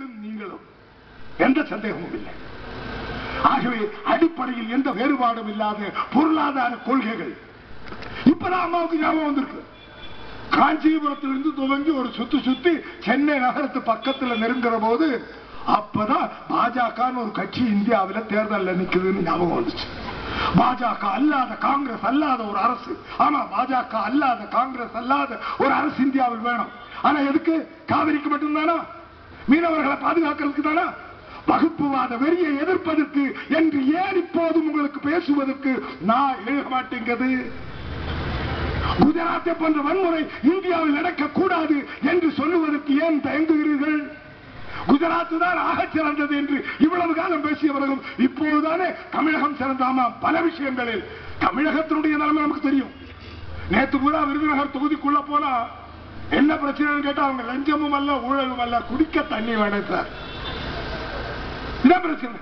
அவர்களும் நீங்களும் எந்த சந்தேகமும் இல்லை ஆகவே அடிப்படையில் எந்த வேறுபாடும் இல்லாத பொருளாதார கொள்கைகள் இப்பதான் அம்மாவுக்கு ஞாபகம் வந்திருக்கு காஞ்சிபுரத்திலிருந்து துவங்கி ஒரு சுத்து சுத்தி சென்னை நகரத்து பக்கத்துல நெருங்குற போது அப்பதான் பாஜக ஒரு கட்சி இந்தியாவில் தேர்தலில் நிக்குதுன்னு ஞாபகம் வந்துச்சு பாஜக அல்லாத காங்கிரஸ் அல்லாத ஒரு அரசு ஆமா பாஜக அல்லாத காங்கிரஸ் அல்லாத ஒரு அரசு இந்தியாவில் வேணும் ஆனா எதுக்கு காவிரிக்கு மட்டும்தானா மீனவர்களை பாதுகாக்கிறதுக்கு தானா வகுப்புவாத வெறியை எதிர்ப்பதற்கு என்று ஏன் இப்போதும் உங்களுக்கு பேசுவதற்கு நான் எழுத மாட்டேங்கிறது குஜராத்தை போன்ற வன்முறை இந்தியாவில் நடக்கக்கூடாது என்று சொல்லுவதற்கு ஏன் தயங்குகிறீர்கள் குஜராத் தான் ஆகச் சிறந்தது என்று இவ்வளவு காலம் பேசியவர்களும் இப்போதுதானே தமிழகம் சிறந்தாமா பல விஷயங்களில் தமிழகத்தினுடைய நிலைமை நமக்கு தெரியும் நேத்து பூரா விருதுநகர் தொகுதிக்குள்ள போனா என்ன பிரச்சனைன்னு கேட்டா அவங்க லஞ்சமும் அல்ல ஊழலும் அல்ல குடிக்க தண்ணி வேணும் சார் என்ன பிரச்சனை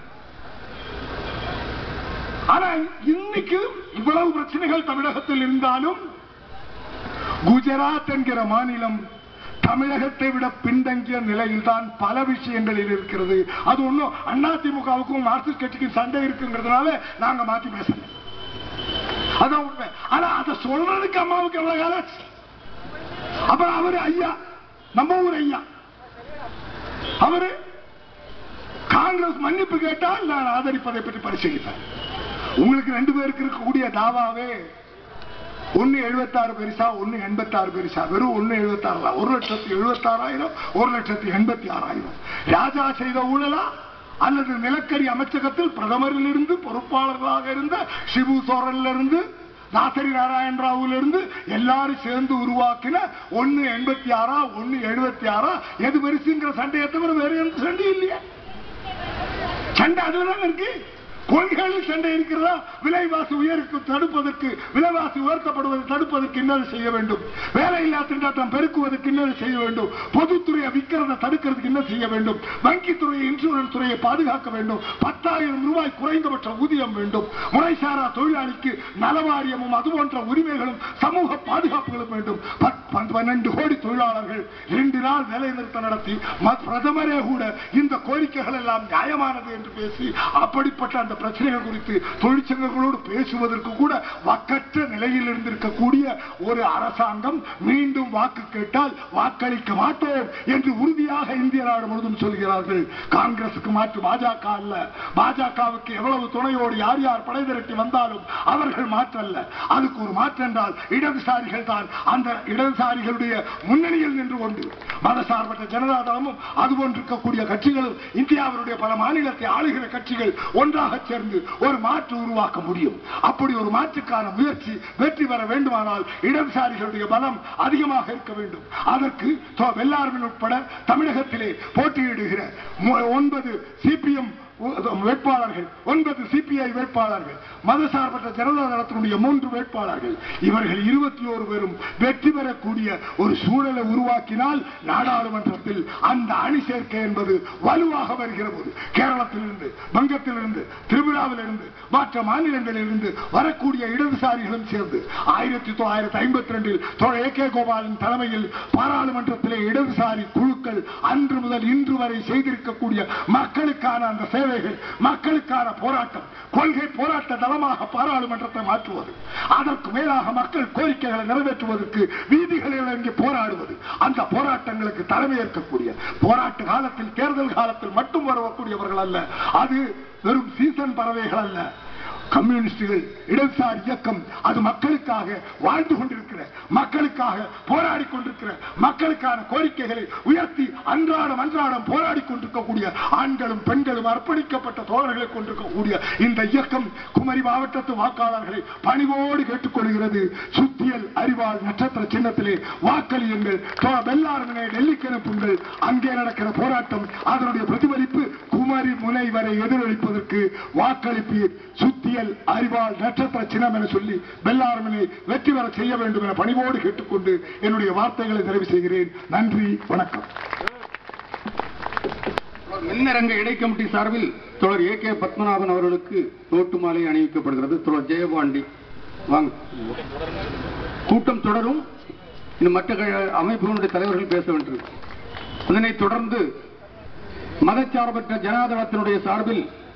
ஆனா இன்னைக்கு இவ்வளவு பிரச்சனைகள் தமிழகத்தில் இருந்தாலும் குஜராத் என்கிற மாநிலம் தமிழகத்தை விட பின்தங்கிய நிலையில் தான் பல விஷயங்களில் இருக்கிறது அது ஒண்ணும் அதிமுகவுக்கும் மார்க்சிஸ்ட் கட்சிக்கும் சண்டை இருக்குங்கிறதுனால நாங்க மாத்தி பேசல அதான் உண்மை ஆனா அதை சொல்றதுக்கு அம்மாவுக்கு எவ்வளவு காலம் ஆச்சு? அப்புறம் அவரு ஐயா நம்ம ஊர் ஐயா அவரு காங்கிரஸ் மன்னிப்பு கேட்டால் நான் ஆதரிப்பதை பற்றி பரிசீலிப்பேன் உங்களுக்கு ரெண்டு பேருக்கு இருக்கக்கூடிய தாவாவே ஒன்னு எழுபத்தாறு பெருசா ஒன்னு எண்பத்தாறு பெருசா வெறும் ஒன்னு எழுபத்தாறு ஒரு லட்சத்தி எழுபத்தாறாயிரம் ஒரு லட்சத்தி எண்பத்தி ஆறாயிரம் ராஜா செய்த ஊழலா அல்லது நிலக்கரி அமைச்சகத்தில் பிரதமரில் இருந்து பொறுப்பாளர்களாக இருந்த சிபு சோரன்ல இருந்து தாசரி நாராயண ராவுல இருந்து எல்லாரும் சேர்ந்து உருவாக்கின ஒன்னு எண்பத்தி ஆறா ஒன்னு எழுபத்தி ஆறா எது பெருசுங்கிற சண்டையை தவிர வேற எந்த சண்டையும் இல்லையே சண்டை அதுதான் இருக்கு கொள்கைகளில் சண்டை இருக்கிறதா விலைவாசி உயருக்கு தடுப்பதற்கு விலைவாசி உயர்த்தப்படுவதை தடுப்பதற்கு இன்னது செய்ய வேண்டும் வேலையில்லா திண்டாட்டம் பெருக்குவதற்கு இன்னது செய்ய வேண்டும் பொதுத்துறையை விற்கிறத தடுக்கிறதுக்கு என்ன செய்ய வேண்டும் வங்கித்துறையை இன்சூரன்ஸ் துறையை பாதுகாக்க வேண்டும் பத்தாயிரம் ரூபாய் குறைந்தபட்ச ஊதியம் வேண்டும் முறைசாரா தொழிலாளிக்கு நலவாரியமும் அது போன்ற உரிமைகளும் சமூக பாதுகாப்புகளும் வேண்டும் பத்- பன்- பன்னெண்டு கோடி தொழிலாளர்கள் இரண்டு நாள் வேலை நிறுத்தம் நடத்தி ம- பிரதமரே கூட இந்த கோரிக்கைகள் எல்லாம் நியாயமானது என்று பேசி அப்படிப்பட்ட அந்த பிரச்சனைகள் குறித்து தொழிற்சங்கங்களோடு பேசுவதற்கு கூட வக்கற்ற நிலையில் இருந்திருக்கக்கூடிய ஒரு அரசாங்கம் மீண்டும் வாக்கு கேட்டால் வாக்களிக்க மாட்டோம் என்று உறுதியாக இந்திய நாடு முழுவதும் சொல்கிறார்கள் காங்கிரசுக்கு மாற்று பாஜக அல்ல பாஜகவுக்கு எவ்வளவு துணையோடு யார் யார் படை திரட்டி வந்தாலும் அவர்கள் மாற்றல்ல அதுக்கு ஒரு மாற்று என்றால் இடதுசாரிகள் தான் அந்த இடதுசாரிகளுடைய முன்னணியில் நின்று கொண்டு மதசார்பற்ற ஜனதா தளமும் அதுபோன்று இருக்கக்கூடிய கட்சிகளும் இந்தியாவினுடைய பல மாநிலத்தை ஆளுகிற கட்சிகள் ஒன்றாக சேர்ந்து ஒரு மாற்று உருவாக்க முடியும் அப்படி ஒரு மாற்றுக்கான முயற்சி வெற்றி பெற வேண்டுமானால் இடதுசாரிகளுடைய பலம் அதிகமாக இருக்க வேண்டும் அதற்கு தோ- வெள்ளார்மின் உட்பட தமிழகத்திலே போட்டியிடுகிற மு- ஒன்பது சிபிஎம் வேட்பாளர்கள் ஒன்பது சிபிஐ வேட்பாளர்கள் மதசார்பற்ற ஜனதா தளத்தினுடைய மூன்று வேட்பாளர்கள் இவர்கள் இருபத்தி ஓரு பேரும் வெற்றி பெறக்கூடிய ஒரு சூழலை உருவாக்கினால் நாடாளுமன்றத்தில் அந்த அணி சேர்க்கை என்பது வலுவாக வருகிற போது கேரளத்திலிருந்து வங்கத்திலிருந்து திரிபுராவிலிருந்து மற்ற மாநிலங்களிலிருந்து வரக்கூடிய இடதுசாரிகளும் சேர்ந்து ஆயிரத்தி தொள்ளாயிரத்தி ஐம்பத்தி ரெண்டில் ஏ கே கோபாலின் தலைமையில் பாராளுமன்றத்திலே இடதுசாரி குழுக்கள் அன்று முதல் இன்று வரை செய்திருக்கக்கூடிய மக்களுக்கான அந்த சேவைகள் மக்களுக்கான போராட்டம் கொள்கை போராட்ட தளமாக பாராளுமன்றத்தை மாற்றுவது அதற்கு மேலாக மக்கள் கோரிக்கைகளை நிறைவேற்றுவதற்கு வீதிகளில் இறங்கி போராடுவது அந்த போராட்டங்களுக்கு தலைமையேற்கக்கூடிய போராட்ட காலத்தில் தேர்தல் காலத்தில் மட்டும் வரக்கூடியவர்கள் அல்ல அது வெறும் சீசன் பறவைகள் அல்ல கம்யூனிஸ்டுகள் இடதுசாரி இயக்கம் அது மக்களுக்காக வாழ்ந்து கொண்டிருக்கிற மக்களுக்காக போராடி கொண்டிருக்கிற மக்களுக்கான கோரிக்கைகளை உயர்த்தி அன்றாடம் அன்றாடம் போராடி கொண்டிருக்கக்கூடிய ஆண்களும் பெண்களும் அர்ப்பணிக்கப்பட்ட தோழர்களை கொண்டிருக்கக்கூடிய இந்த இயக்கம் குமரி மாவட்டத்து வாக்காளர்களை பணிவோடு கேட்டுக்கொள்கிறது சுத்தியல் அறிவால் நட்சத்திர சின்னத்திலே வாக்களியுங்கள் தோ- வெள்ளாரங்கனை டெல்லிக்கு அனுப்புங்கள் அங்கே நடக்கிற போராட்டம் அதனுடைய பிரதிபலிப்பு குமரி முனை வரை எதிரொலிப்பதற்கு வாக்களிப்பீர் சுத்தியல் அறிவால் நட்சத்திர சின்னம் என சொல்லி வெள்ளாரமனை வெற்றி பெற செய்ய வேண்டும் என பணிவோடு கேட்டுக்கொண்டு என்னுடைய வார்த்தைகளை நிறைவு செய்கிறேன் நன்றி வணக்கம் மின்னரங்க இடை கமிட்டி சார்பில் தொடர் ஏ கே பத்மநாபன் அவர்களுக்கு நோட்டு மாலை அணிவிக்கப்படுகிறது தொடர் ஜெயபாண்டி வாங்க கூட்டம் தொடரும் இன்னும் மற்ற க- அமைப்புகளுடைய தலைவர்கள் பேச வேண்டியது அதனைத் தொடர்ந்து மதச்சார்பற்ற ஜனாதளத்தினுடைய சார்பில்